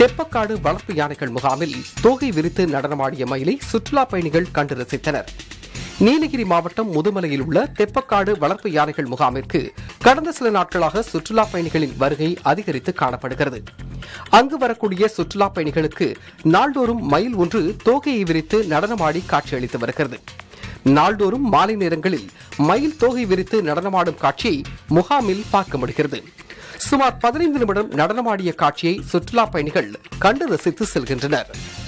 தெப்பக்காடு வளர்ப்பு யானைகள் முகாமில் தோகை விரித்து நடனமாடிய மயிலை சுற்றுலா பயணிகள் கண்டு ரசித்தனர் நீலகிரி மாவட்டம் முதுமலையில் உள்ள தெப்பக்காடு வளர்ப்பு யானைகள் முகாமிற்கு கடந்த சில நாட்களாக சுற்றுலா பயணிகளின் வருகை அதிகரித்து காணப்படுகிறது அங்கு வரக்கூடிய சுற்றுலா பயணிகளுக்கு நாள்தோறும் மயில் ஒன்று தோகையை விரித்து நடனமாடி காட்சியளித்து வருகிறது நாள்தோறும் மாலை நேரங்களில் மயில் தோகை விரித்து நடனமாடும் காட்சியை முகாமில் பார்க்க முடிகிறது சுமார் பதினைந்து நிமிடம் நடனமாடிய காட்சியை சுற்றுலா பயணிகள் கண்டு ரசித்து செல்கின்றனர்